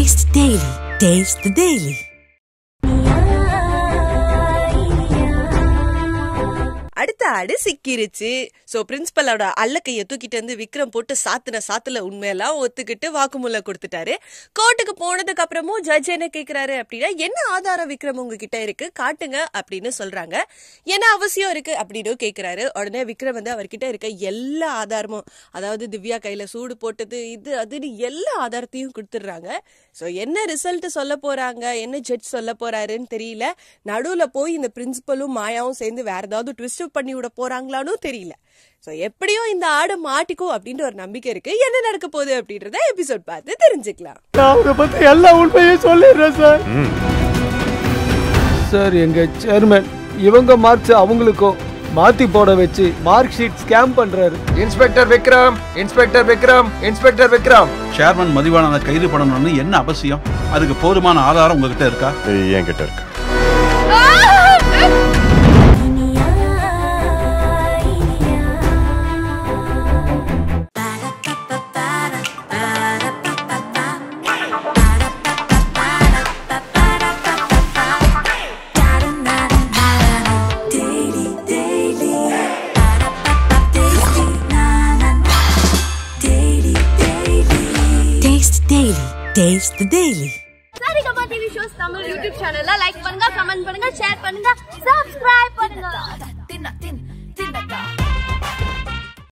Taste the Daily. Taste the Daily. அடுத்த ஆடு சிக்கிருச்சு so பிரின்சிபலோட அல்லக்கைய தூக்கிட்டு வந்து விக்ரம் போட்டு சாத்துன சாத்துல உண்மையெல்லாம் ஒத்துக்கிட்டு வாக்குமூலம் கொடுத்துட்டாரு கோர்ட்டுக்கு போனதுக்கு அப்புறமும் ஜட்ஜ் என்ன கேக்குறாரு அப்படின்னா என்ன ஆதாரம் விக்ரம் உங்ககிட்ட இருக்கு காட்டுங்க அப்படின்னு சொல்றாங்க என்ன அவசியம் இருக்கு அப்படின்னு கேக்குறாரு உடனே விக்ரம் வந்து அவர்கிட்ட இருக்க எல்லா ஆதாரமும் அதாவது திவ்யா கையில சூடு போட்டது இது அதுன்னு எல்லா ஆதாரத்தையும் கொடுத்துடுறாங்க சோ என்ன ரிசல்ட் சொல்ல போறாங்க என்ன ஜட்ஜ் சொல்ல போறாருன்னு தெரியல நடுவுல போய் இந்த பிரின்சிபலும் மாயாவும் சேர்ந்து வேற ஏதாவது ட்விஸ்ட் பண்ணி விட போறாங்களான்னு தெரியல சோ எப்படியோ இந்த ஆடு மாட்டிக்கும் அப்படின்ற ஒரு நம்பிக்கை இருக்கு என்ன நடக்க போகுது அப்படின்றத எபிசோட் பார்த்து தெரிஞ்சுக்கலாம் நான் அவரை பத்தி எல்லா உண்மையும் சொல்லிடுறேன் சார் சார் எங்க சேர்மன் இவங்க மார்க்ஸ் அவங்களுக்கும் மாத்தி போட வச்சு மார்க் ஷீட் ஸ்கேம் பண்றாரு inspector Vikram inspector Vikram inspector Vikram chairman மதிவானனை கைது பண்ணணும்னு என்ன அவசியம் அதுக்கு போதுமான ஆதாரம் உங்ககிட்ட இருக்கா என்கிட்ட இருக்கு Taste the Daily. Taste the Daily. Saregama TV shows Tamil YouTube சேனல்ல லைக் பண்ணுங்க கமெண்ட் பண்ணுங்க ஷேர் பண்ணுங்க சப்ஸ்கிரைப் பண்ணுங்க